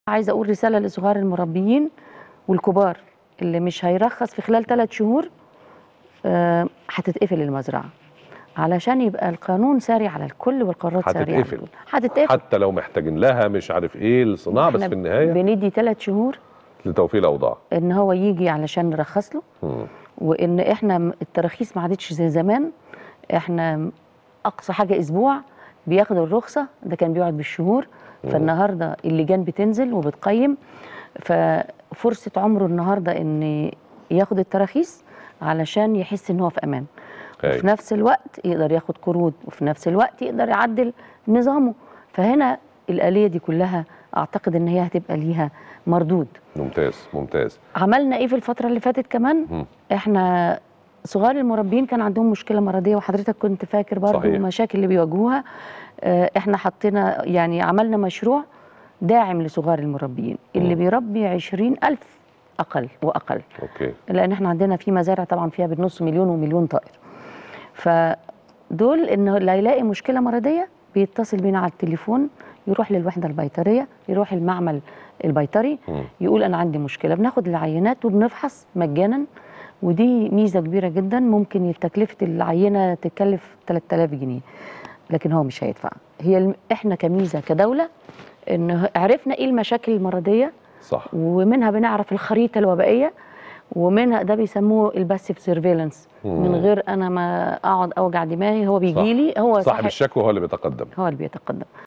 عايزه اقول رساله لصغار المربيين والكبار اللي مش هيرخص في خلال ثلاث شهور آه، هتتقفل المزرعه علشان يبقى القانون ساري على الكل والقرارات ساريه على هتتقفل. الكل هتتقفل حتى لو محتاجين لها مش عارف ايه الصناعه بس إحنا في النهايه بندي ثلاث شهور لتوفير الاوضاع ان هو يجي علشان نرخص له مم. وان احنا م- التراخيص ما عادتش زي زمان احنا م- اقصى حاجه اسبوع بياخدوا الرخصه ده كان بيقعد بالشهور فالنهارده اللجان بتنزل وبتقيم ففرصه عمره النهارده ان ياخد التراخيص علشان يحس ان هو في امان أيوة. وفي نفس الوقت يقدر ياخد قروض وفي نفس الوقت يقدر يعدل نظامه فهنا الآلية دي كلها أعتقد إن هي هتبقى ليها مردود ممتاز ممتاز عملنا إيه في الفترة اللي فاتت كمان مم. إحنا صغار المربين كان عندهم مشكلة مرضية وحضرتك كنت فاكر برضو صحيح. المشاكل اللي بيواجهوها آه، إحنا حطينا يعني عملنا مشروع داعم لصغار المربيين اللي مم. بيربي عشرين ألف أقل وأقل اوكي لان احنا عندنا في مزارع طبعا فيها بالنص مليون ومليون طائر فدول ان اللي هيلاقي مشكله مرضيه بيتصل بينا على التليفون يروح للوحده البيطريه يروح المعمل البيطري مم. يقول انا عندي مشكله بناخد العينات وبنفحص مجانا ودي ميزه كبيره جدا ممكن تكلفه العينه تكلف 3000 جنيه لكن هو مش هيدفع هي الم- احنا كميزه كدوله ان عرفنا ايه المشاكل المرضيه صح ومنها بنعرف الخريطه الوبائيه ومنها ده بيسموه الباسيف سيرفيلانس من مم. غير انا ما اقعد اوجع دماغي هو بيجي لي هو صاحب الشكوى هو اللي بيتقدم هو اللي بيتقدم